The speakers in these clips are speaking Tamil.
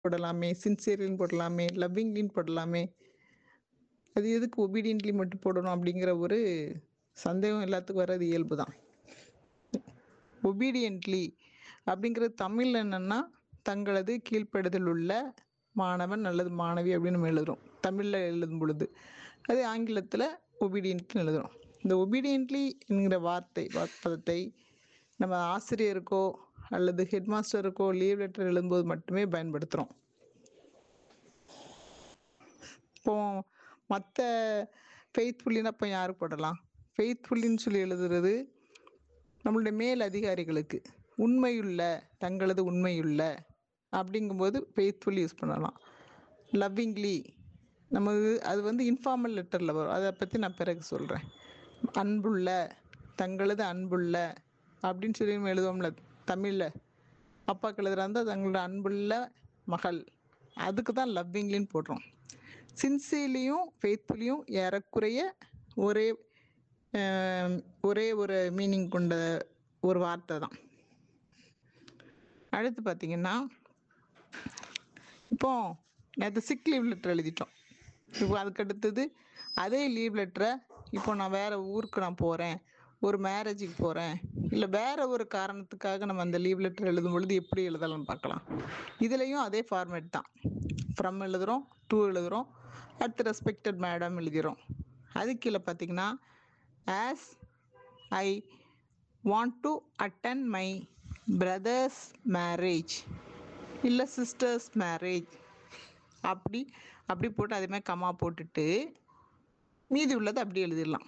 போடலாமே சின்சியர்லின்னு போடலாமே லவ்விங்லின்னு போடலாமே அது எதுக்கு ஒபீடியன்ட்லி மட்டும் போடணும் அப்படிங்கிற ஒரு சந்தேகம் எல்லாத்துக்கும் வர்றது இயல்பு தான் ஒபீடியன்ட்லி அப்படிங்கிறது தமிழ்ல என்னன்னா தங்களது கீழ்ப்படுதல் உள்ள மாணவன் அல்லது மாணவி அப்படின்னு நம்ம எழுதுறோம் தமிழ்ல எழுதும் பொழுது அதே ஆங்கிலத்தில் ஒபீடியன்ட்னு எழுதுறோம் இந்த ஒபீடியன்ட்லி என்கிற வார்த்தை வார்ப்பதத்தை நம்ம ஆசிரியருக்கோ அல்லது ஹெட்மாஸ்டருக்கோ லீவ் லெட்டர் எழுதும்போது மட்டுமே பயன்படுத்துகிறோம் இப்போ மற்ற ஃபெய்த்ஃபுல்லின்னு அப்போ யாருக்கு போடலாம் ஃபெய்த்ஃபுல்லின்னு சொல்லி எழுதுறது நம்மளுடைய மேல் அதிகாரிகளுக்கு உண்மையுள்ள தங்களது உண்மையுள்ள அப்படிங்கும்போது ஃபெய்த்ஃபுல் யூஸ் பண்ணலாம் லவ்விங்லி நமக்கு அது வந்து இன்ஃபார்மல் லெட்டரில் வரும் அதை பற்றி நான் பிறகு சொல்கிறேன் அன்புள்ள தங்களது அன்புள்ள அப்படின்னு சொல்லி நம்ம எழுதுவோம்ல தமிழில் அப்பாக்கு எழுதுறா இருந்தால் தங்களோட அன்புள்ள மகள் அதுக்கு தான் லவ்விங்லின்னு போடுறோம் சின்சியர்லியும் ஃபெய்த்ஃபுல்லியும் ஏறக்குறைய ஒரே ஆம், ஒரே ஒரு மீனிங் கொண்ட ஒரு வார்த்தை தான் அடுத்து பார்த்தீங்கன்னா இப்போ நேற்று சிக் லீவ் லெட்டர் எழுதிட்டோம் இப்போ அதுக்கு அடுத்தது அதே லீவ் லெட்டரை இப்போ நான் வேற ஊருக்கு நான் போகிறேன் ஒரு மேரேஜுக்கு போகிறேன் இல்லை வேற ஒரு காரணத்துக்காக நம்ம அந்த லீவ் லெட்டர் எழுதும் பொழுது எப்படி எழுதலாம்னு பார்க்கலாம் இதுலேயும் அதே ஃபார்மேட் தான் ஃப்ரம் எழுதுகிறோம் டு எழுதுகிறோம் அடுத்து ரெஸ்பெக்டட் மேடம் எழுதிகிறோம் அது கீழே பார்த்தீங்கன்னா as I want to attend my brothers marriage இல்லை சிஸ்டர்ஸ் மேரேஜ் அப்படி அப்படி போட்டு அதே மாதிரி கமா போட்டுட்டு மீதி உள்ளது அப்படி எழுதிடலாம்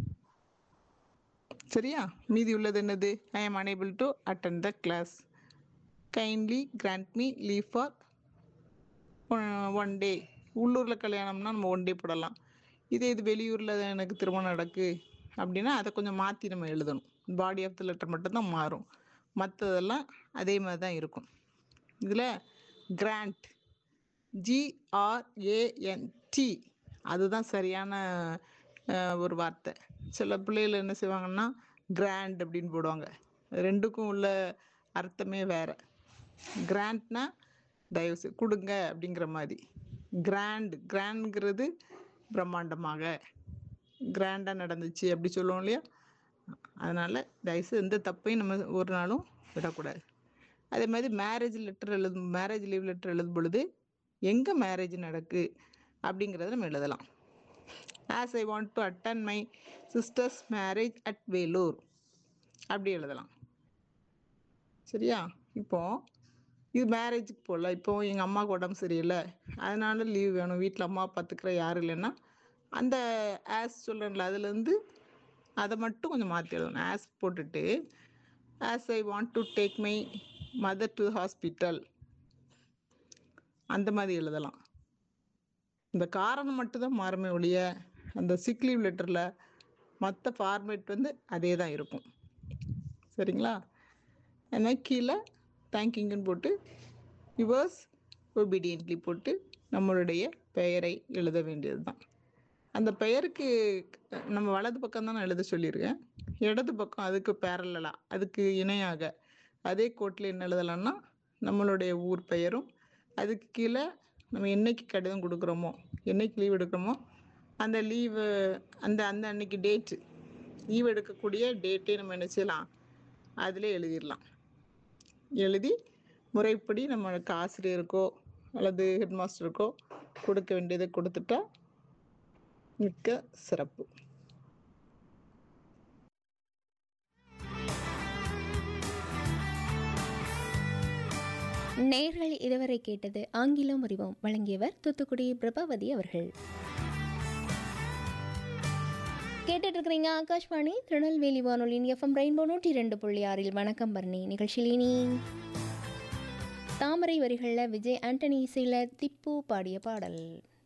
சரியா மீதி உள்ளது என்னது I am unable to attend the class kindly grant me leave for one day உள்ளூரில் கல்யாணம்னா நம்ம ஒன் டே போடலாம் இதே இது வெளியூரில் எனக்கு திருமணம் நடக்கு அப்படின்னா அதை கொஞ்சம் மாற்றி நம்ம எழுதணும் பாடி ஆஃப் த லெட்டர் மட்டும்தான் மாறும் மற்றதெல்லாம் அதே மாதிரி தான் இருக்கும் இதில் கிராண்ட் ஜிஆர்ஏஎன்டி அதுதான் சரியான அஹ், ஒரு வார்த்தை சில பிள்ளைகள் என்ன செய்வாங்கன்னா கிராண்ட் அப்படின்னு போடுவாங்க ரெண்டுக்கும் உள்ள அர்த்தமே வேற கிராண்ட்னா தயவு செய் கொடுங்க அப்படிங்கிற மாதிரி கிராண்ட் கிராண்ட்ங்கிறது பிரம்மாண்டமாக கிராண்டாக நடந்துச்சு அப்படி சொல்லுவோம் இல்லையா அதனால் தயவுசெய்து எந்த தப்பையும் நம்ம ஒரு நாளும் விடக்கூடாது அதே மாதிரி மேரேஜ் லெட்டர் எழுதும் மேரேஜ் லீவ் லெட்டர் எழுதும் பொழுது எங்கே மேரேஜ் நடக்கு அப்படிங்கிறத நம்ம எழுதலாம் as I want to attend my sisters marriage at Vellore அப்படி எழுதலாம் சரியா இப்போ இது மேரேஜுக்கு போகல இப்போ எங்கள் அம்மாவுக்கு உடம்பு சரியில்லை அதனால லீவ் வேணும் வீட்டில் அம்மா பார்த்துக்கிற யாரும் இல்லைன்னா அந்த ஆஸ் சொல்கிறேன்ல அதுலேருந்து அதை மட்டும் கொஞ்சம் மாற்றி எழுதணும் ஆஸ் போட்டுட்டு as I want to take my mother to hospital அந்த மாதிரி எழுதலாம் இந்த காரணம் மட்டும்தான் மாறுமே ஒழிய அந்த சிக் லீவ் லெட்டரில் மற்ற ஃபார்மேட் வந்து அதே தான் இருக்கும் சரிங்களா அது மாதிரி கீழே தேங்க்யூங்கன்னு போட்டு யுவர்ஸ் ஒபீடியன்ட்லி போட்டு நம்மளுடைய பெயரை எழுத வேண்டியது தான் அந்த பெயருக்கு நம்ம வலது பக்கம் தான் நான் எழுத சொல்லியிருக்கேன் இடது பக்கம் அதுக்கு பேரலா அதுக்கு இணையாக அதே கோட்டில் என்ன எழுதலாம்னா நம்மளுடைய ஊர் பெயரும் அதுக்கு கீழே நம்ம என்னைக்கு கடிதம் கொடுக்குறோமோ என்னைக்கு லீவ் எடுக்கிறோமோ அந்த லீவு அந்த அந்த அன்னைக்கு டேட்டு லீவ் எடுக்கக்கூடிய டேட்டே நம்ம என்ன செய்யலாம் அதில் எழுதிடலாம் எழுதி முறைப்படி நம்மளுக்கு ஆசிரியருக்கோ அல்லது ஹெட் மாஸ்டருக்கோ கொடுக்க வேண்டியதை கொடுத்துட்டா மிக்க சிறப்பு நேர்கள் இதுவரை கேட்டது ஆங்கிலம் அறிவோம் வழங்கியவர் தூத்துக்குடி பிரபாவதி அவர்கள் கேட்டுட்டு இருக்கிறீங்க ஆகாஷ்வாணி திருநெல்வேலி வானொலியின் எஃப்எம் ரெயின்போ நூற்றி ரெண்டு புள்ளி ஆறில் வணக்கம் பரணி நிகழ்ச்சியில் இனி தாமரை வரிகளில் விஜய் ஆண்டனி இசையில் திப்பு பாடிய பாடல்